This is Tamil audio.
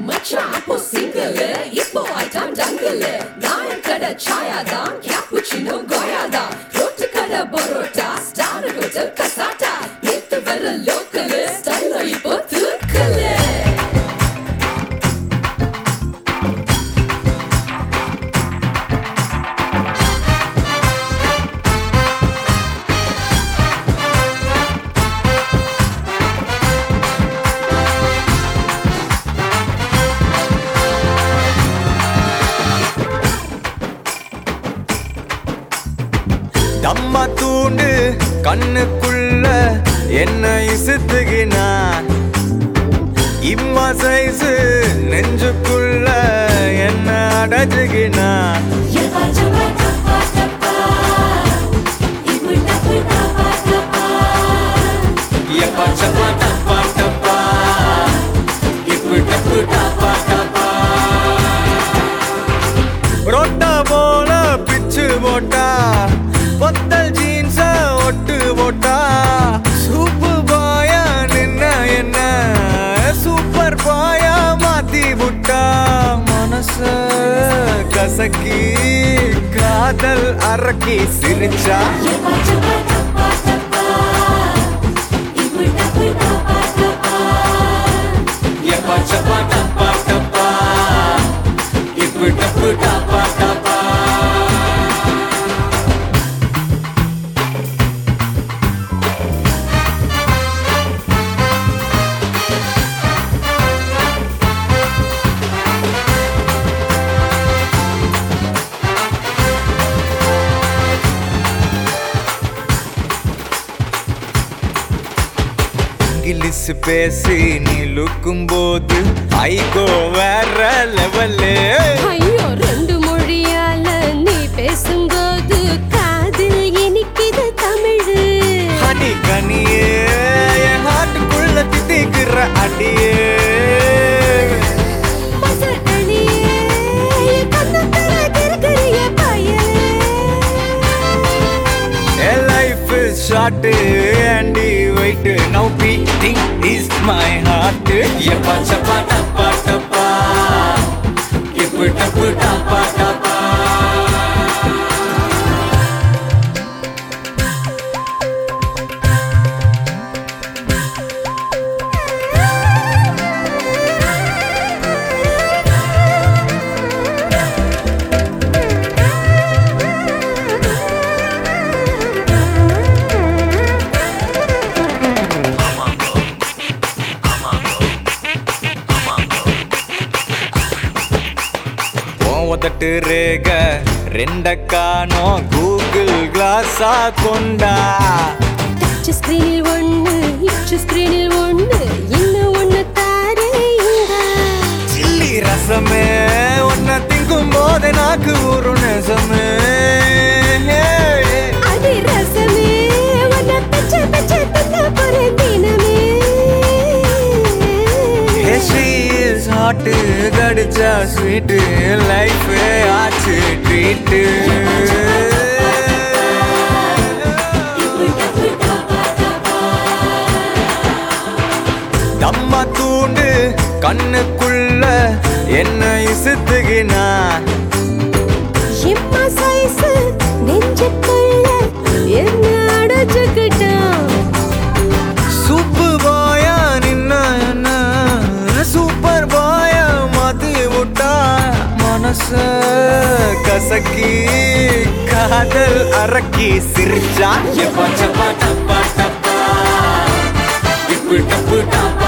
மச்சான் அப்போ சிங்கிள் இப்போ ஐட்டம் டங்கிள் நாயன் கடை சாயா தான் கேப்புச்சினோ கோயா தான் ரோட்டு கடை பரோட்டா ஸ்டார் ஹோட்டல் கசாட்டா நேத்து வர லோக்கல் ஸ்டைல் இப்போ தூக்கல் தம்மா தூண்டு கண்ணுக்குள்ள என்ன இசுத்துகினா இம்மா சைஸு நெஞ்சுக்குள்ள என்ன அடைச்சுகினா எப்பா சப்பா டப்பா டப்பா இப்பு டப்பு டப்பா டப்பா ரொட்டா போல பிச்சு போட்டா பொத்தல் ஜீன்ஸ ஒட்டு போட்டா சூப்பு பாயா நின்ன என்ன சூப்பர் பாயா மாத்தி புட்டா மனச கசக்கி காதல் அரக்கி சிரிச்சா எப்பா சப்பா டப்பா டப்பா இப்பு டப்பு டப்பா டப்பா இங்கிலீஷ் பேசி நீ லுக்கும் போது ஐகோ வேற லெவலு ஐயோ ரெண்டு மொழியால நீ பேசும்போது காதில் இனிக்குது தமிழு ஹனி கனியே என் ஹார்ட்டுக்குள்ள தித்திக்கிற அடியே பசக்கணியே, என் கன்னத்துல கிறுக்கிறிய பயலே. என் life is short and wait now beating is my heart எப்பா சப்பா டப்பா டப்பா இப்பு டப்பு டப்பா டப்பா உன் உதட்டு ரேக ரெண்ட காணோம் கூகுள் கிளாஸா கொண்டா டச் ஸ்கிரீனில் ஒண்ணு இச்சு ஸ்கிரீனில் ஒண்ணு இன்னும் ஒண்ணு தாரே இந்தா. சில்லி ரசமே உன்னை திங்கும் போது நாக்கு ஒரு நெசமே அடி ரசமே, உன்னை பிச்சு பிச்சு திங்க போறேன் தினமே. ஹாட்டு கடிச்சா ஸ்வீட்டு லைஃபே ஆச்சு ட்ரீட்டு தம்மா தூண்டு கண்ணுக்குள்ள என்ன இசுத்துகினா எம்மா சைஸு நெஞ்சுக்குள்ள என்ன அடைச்சுக்கிட்டான் சூப்பு பாயா நின்ன என்ன சூப்பர் பாயா மாத்தி விட்டா மனச கசக்கி காதல் அரக்கி சிரிச்சா எப்பா சப்பா டப்பா டப்பா இப்பு டப்பு டப்பா